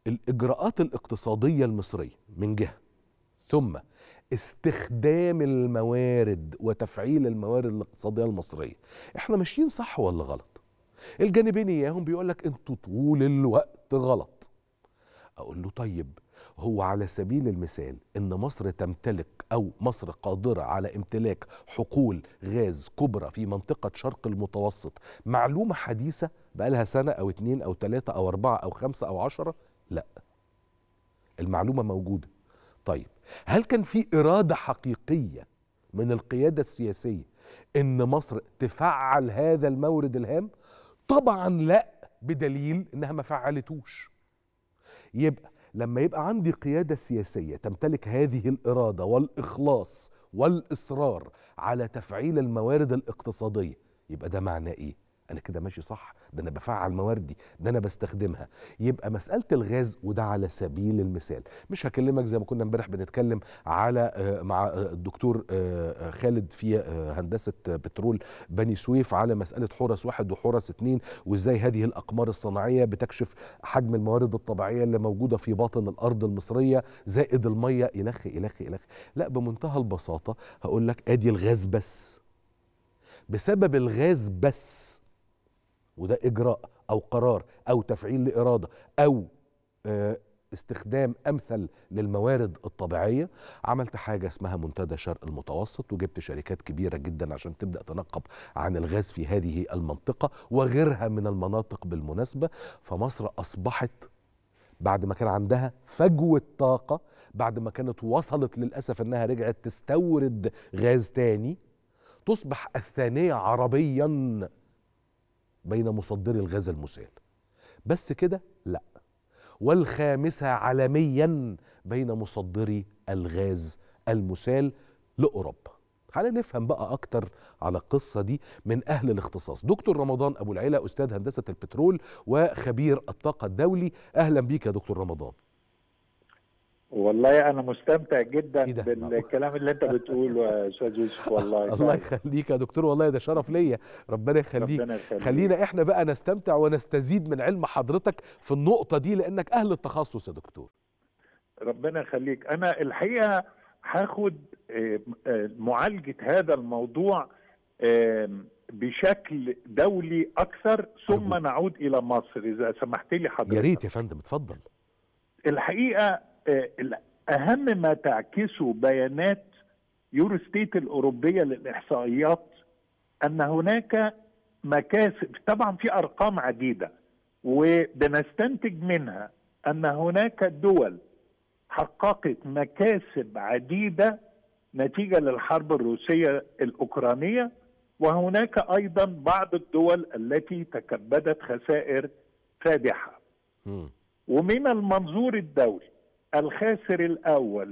الاجراءات الاقتصاديه المصريه من جهه ثم استخدام الموارد وتفعيل الموارد الاقتصاديه المصريه احنا ماشيين صح ولا غلط الجانبين اياهم بيقول لك انتوا طول الوقت غلط اقول له طيب هو على سبيل المثال ان مصر تمتلك او مصر قادره على امتلاك حقول غاز كبرى في منطقه شرق المتوسط معلومه حديثه بقالها سنه او اتنين او تلاته او اربعه او خمسه او عشره لا المعلومه موجوده طيب هل كان في اراده حقيقيه من القياده السياسيه ان مصر تفعل هذا المورد الهام طبعا لا بدليل انها ما فعلتوش يبقى لما يبقى عندي قياده سياسيه تمتلك هذه الاراده والاخلاص والاصرار على تفعيل الموارد الاقتصاديه يبقى ده معناه ايه انا كده ماشي صح ده انا بفعل مواردي ده انا بستخدمها يبقى مساله الغاز وده على سبيل المثال مش هكلمك زي ما كنا امبارح بنتكلم على مع الدكتور خالد في هندسه بترول بني سويف على مساله حورس واحد وحورس اتنين وازاي هذه الاقمار الصناعيه بتكشف حجم الموارد الطبيعيه اللي موجوده في باطن الارض المصريه زائد الميه الخ الخ الخ لا بمنتهى البساطه هقول لك ادي الغاز بس بسبب الغاز بس وده اجراء او قرار او تفعيل لاراده او استخدام امثل للموارد الطبيعيه عملت حاجه اسمها منتدى شرق المتوسط وجبت شركات كبيره جدا عشان تبدا تنقب عن الغاز في هذه المنطقه وغيرها من المناطق بالمناسبه فمصر اصبحت بعد ما كان عندها فجوه طاقه بعد ما كانت وصلت للاسف انها رجعت تستورد غاز تاني تصبح الثانيه عربيا بين مصدري الغاز المسال بس كده لا والخامسة عالميا بين مصدري الغاز المسال لأوروبا خلينا نفهم بقى أكتر على القصة دي من أهل الاختصاص دكتور رمضان أبو العلا أستاذ هندسة البترول وخبير الطاقة الدولي أهلا بيك يا دكتور رمضان والله انا مستمتع جدا بالكلام اللي انت بتقوله يا استاذ يوسف والله الله يخليك يا دكتور والله ده شرف ليا ربنا يخليك ربنا يخليك. خلينا احنا بقى نستمتع ونستزيد من علم حضرتك في النقطه دي لانك اهل التخصص يا دكتور ربنا يخليك انا الحقيقه هاخد معالجه هذا الموضوع بشكل دولي اكثر ثم أرجو. نعود الى مصر اذا سمحت لي حضرتك يا ريت يا فندم اتفضل الحقيقه اهم ما تعكسه بيانات يوروستيت الاوروبيه للاحصائيات ان هناك مكاسب طبعا في ارقام عديده وبنستنتج منها ان هناك دول حققت مكاسب عديده نتيجه للحرب الروسيه الاوكرانيه وهناك ايضا بعض الدول التي تكبدت خسائر فادحه ومن المنظور الدولي الخاسر الاول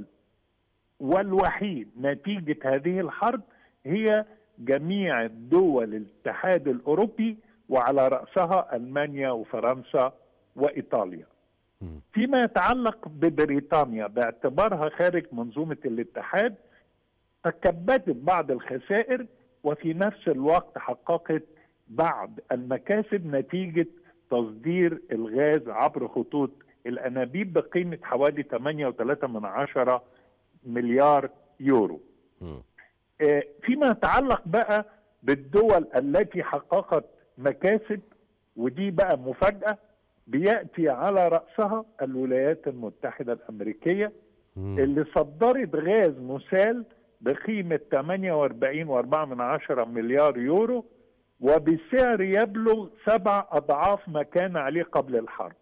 والوحيد نتيجه هذه الحرب هي جميع دول الاتحاد الاوروبي وعلى راسها المانيا وفرنسا وايطاليا. فيما يتعلق ببريطانيا باعتبارها خارج منظومه الاتحاد تكبدت بعض الخسائر وفي نفس الوقت حققت بعض المكاسب نتيجه تصدير الغاز عبر خطوط الانابيب بقيمه حوالي 8.3 من عشرة مليار يورو. م. فيما يتعلق بقى بالدول التي حققت مكاسب ودي بقى مفاجاه بياتي على راسها الولايات المتحده الامريكيه م. اللي صدرت غاز مسال بقيمه 48.4 من عشرة مليار يورو وبسعر يبلغ سبع اضعاف ما كان عليه قبل الحرب.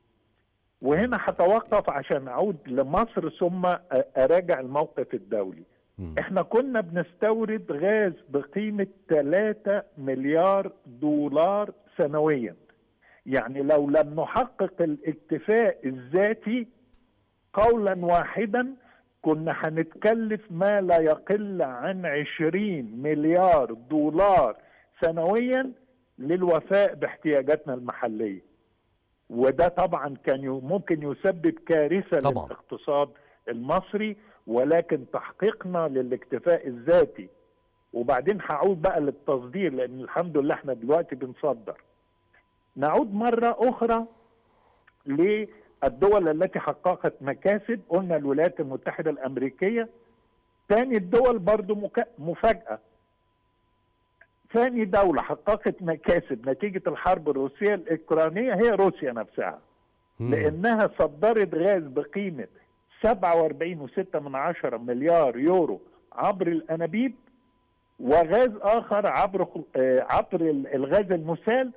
وهنا هتوقف عشان اعود لمصر ثم اراجع الموقف الدولي. م. احنا كنا بنستورد غاز بقيمه 3 مليار دولار سنويا. يعني لو لم نحقق الاكتفاء الذاتي قولا واحدا كنا هنتكلف ما لا يقل عن 20 مليار دولار سنويا للوفاء باحتياجاتنا المحليه وده طبعا كان ممكن يسبب كارثه طبعا. للاقتصاد المصري ولكن تحقيقنا للاكتفاء الذاتي وبعدين هعود بقى للتصدير لان الحمد لله احنا دلوقتي بنصدر نعود مره اخرى الدول التي حققت مكاسب قلنا الولايات المتحده الامريكيه ثاني الدول برضو مك... مفاجاه ثاني دوله حققت مكاسب نتيجه الحرب الروسيه الاوكرانيه هي روسيا نفسها مم. لانها صدرت غاز بقيمه 47.6 من عشرة مليار يورو عبر الانابيب وغاز اخر عبر آه، عبر ال- الغاز المسال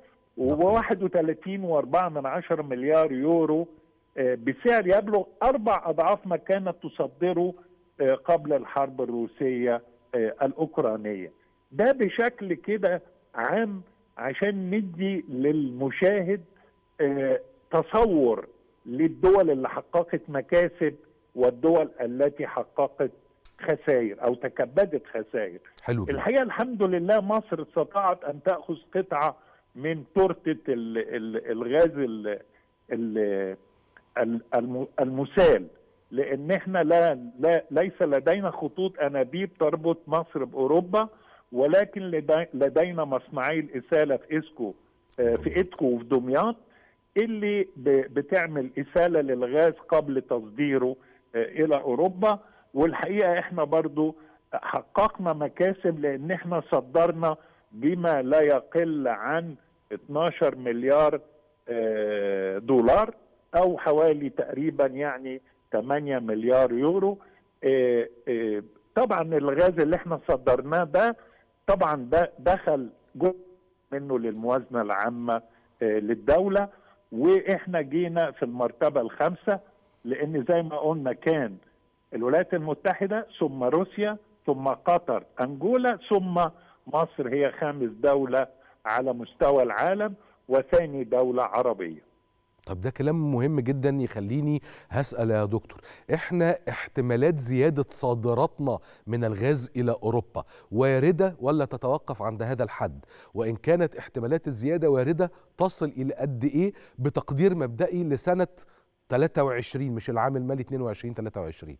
و31.4 من عشرة مليار يورو آه، بسعر يبلغ اربع اضعاف ما كانت تصدره آه، قبل الحرب الروسيه آه، الاوكرانيه ده بشكل كده عام عشان ندي للمشاهد آه، تصور للدول اللي حققت مكاسب والدول التي حققت خسائر او تكبدت خسائر حلو جدا الحقيقه الحمد لله مصر استطاعت ان تاخذ قطعه من تورته ال- ال- الغاز ال- ال- ال- الم- المسال لان احنا لا, لا ليس لدينا خطوط انابيب تربط مصر باوروبا ولكن لدي- لدينا مصنعي الاساله في اسكو آه، في اتكو وفي دمياط اللي ب- بتعمل اساله للغاز قبل تصديره آه، الى اوروبا والحقيقه احنا برضو حققنا مكاسب لان احنا صدرنا بما لا يقل عن 12 مليار آه، دولار او حوالي تقريبا يعني 8 مليار يورو آه، آه، طبعا الغاز اللي احنا صدرناه ده طبعا ده دخل جزء منه للموازنه العامه آه، للدوله واحنا جينا في المرتبه الخامسه لان زي ما قلنا كان الولايات المتحده ثم روسيا ثم قطر انجولا ثم مصر هي خامس دوله على مستوى العالم وثاني دوله عربيه طب ده كلام مهم جدا يخليني هسأل يا دكتور احنا احتمالات زيادة صادراتنا من الغاز إلى أوروبا واردة ولا تتوقف عند هذا الحد وإن كانت احتمالات الزيادة واردة تصل إلى قد إيه بتقدير مبدئي لسنة 23 مش العام المالي 22 23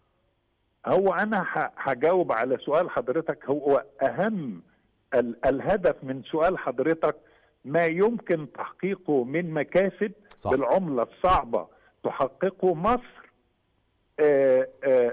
هو انا ه- هجاوب على سؤال حضرتك هو اهم ال- الهدف من سؤال حضرتك ما يمكن تحقيقه من مكاسب صح. بالعمله الصعبه تحققه مصر آه، آه،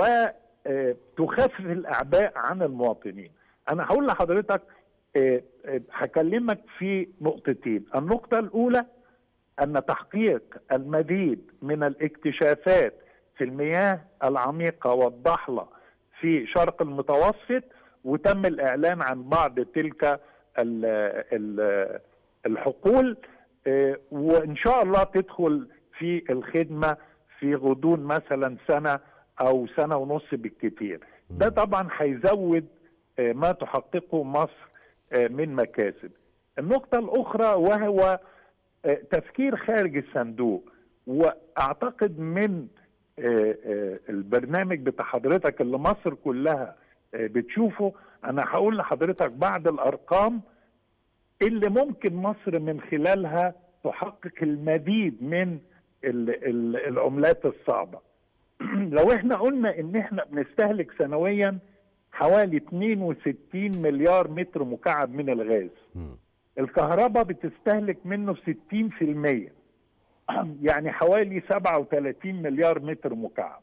وتخفف الاعباء عن المواطنين انا هقول لحضرتك آه، آه، هكلمك في نقطتين النقطه الاولى ان تحقيق المزيد من الاكتشافات في المياه العميقه والضحله في شرق المتوسط وتم الاعلان عن بعض تلك ال ال الحقول آه، وان شاء الله تدخل في الخدمه في غضون مثلا سنه او سنه ونص بالكثير ده طبعا هيزود آه، ما تحققه مصر آه، من مكاسب النقطه الاخرى وهو آه، تفكير خارج الصندوق واعتقد من آه، آه، البرنامج بتاع حضرتك اللي مصر كلها آه، بتشوفه انا هقول لحضرتك بعض الارقام اللي ممكن مصر من خلالها تحقق المزيد من ال- ال- العملات الصعبه لو احنا قلنا ان احنا بنستهلك سنويا حوالي 62 مليار متر مكعب من الغاز مم. الكهرباء بتستهلك منه 60% يعني حوالي 37 مليار متر مكعب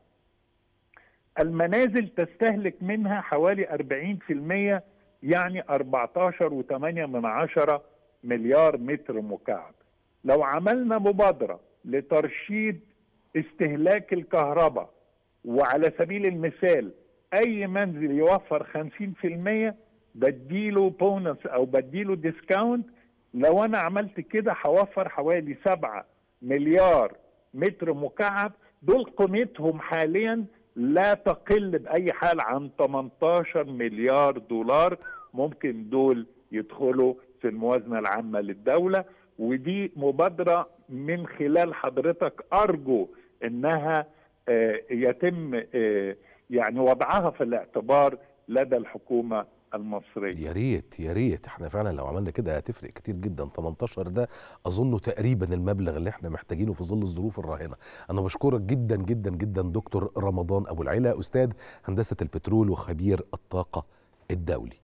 المنازل تستهلك منها حوالي 40% يعني 14.8 من عشرة مليار متر مكعب لو عملنا مبادرة لترشيد استهلاك الكهرباء وعلى سبيل المثال اي منزل يوفر 50% بديله بونس او بديله ديسكاونت لو انا عملت كده هوفر حوالي 7 مليار متر مكعب دول قيمتهم حاليا لا تقل باي حال عن 18 مليار دولار ممكن دول يدخلوا في الموازنه العامه للدوله ودي مبادره من خلال حضرتك ارجو انها آه، يتم آه، يعني وضعها في الاعتبار لدى الحكومه المصريه يا ريت يا ريت احنا فعلا لو عملنا كده هتفرق كتير جدا 18 ده اظنه تقريبا المبلغ اللي احنا محتاجينه في ظل الظروف الراهنه انا بشكرك جدا جدا جدا دكتور رمضان ابو العلا استاذ هندسه البترول وخبير الطاقه الدولي